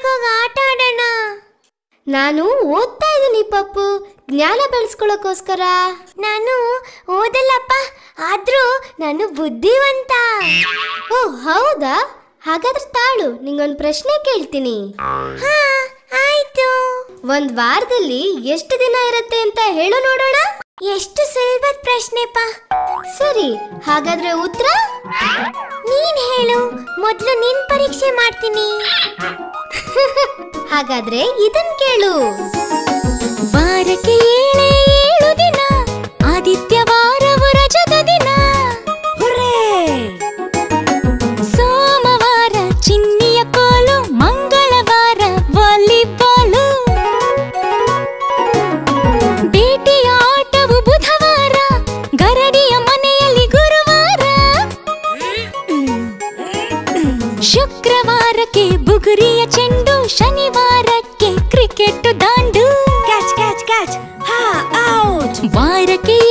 ಪಾರ್ಕ್ಗೆ ಆಟ ಆಡೋಣ ನಾನು ಓದ್ತಾ ಇದ್ದೀನಿ ಪಪ್ಪು ಜ್ಞಾನ ಬೆಳೆಸ್ಕೊಳ್ಳೋಕೋಸ್ಕರ ನಾನು ಓದಲ್ಲಪ್ಪ ಆದ್ರೂ ನಾನು ಬುದ್ಧಿವಂತ ಓ ಹೌದಾ ಹಾಗಾದ್ರೆ ತಾಳು ನಿಂಗೊಂದು ಪ್ರಶ್ನೆ ಕೇಳ್ತೀನಿ ಹಾ ಆಯ್ತು ಒಂದ್ ವಾರದಲ್ಲಿ ಎಷ್ಟು ದಿನ ಇರುತ್ತೆ ಅಂತ ಹೇಳು ನೋಡೋಣ ಎಷ್ಟು ಸುಲಭದ ಪ್ರಶ್ನೆಪ್ಪ ಸರಿ ಹಾಗಾದ್ರೆ ಉತ್ತರ ನೀನ್ ಹೇಳು ಮೊದ್ಲು ನಿನ್ ಪರೀಕ್ಷೆ ಮಾಡ್ತೀನಿ ಹಾಗಾದ್ರೆ ಇದನ್ ಕೇಳು ವಾರಕ್ಕೆ ಏಳೇ ಏಳು ದಿನ ಆದಿತ್ಯವಾರವು ರಜದ ದಿನ ಸೋಮವಾರ ಚಿನ್ನಿಯ ಕೋಲು ಮಂಗಳವಾರ ವಾಲಿಬಾಲು ಬೇಟೆಯ ಆಟವು ಬುಧವಾರ ಗರಡಿಯ ಮನೆಯಲ್ಲಿ ಗುರುವಾರ ಶುಕ್ರವಾರಕ್ಕೆ ಬುಗುರಿಯ ಚೆಂಡು ಶನಿವಾರಕ್ಕೆ ಕ್ರಿಕೆಟ್ ದಾಂಡು ಕ್ಯಾಚ್ ಕ್ಯಾಚ್ ಕ್ಯಾಚ್ ಹಾ ಔಟ್ ವಾರಕ್ಕೆ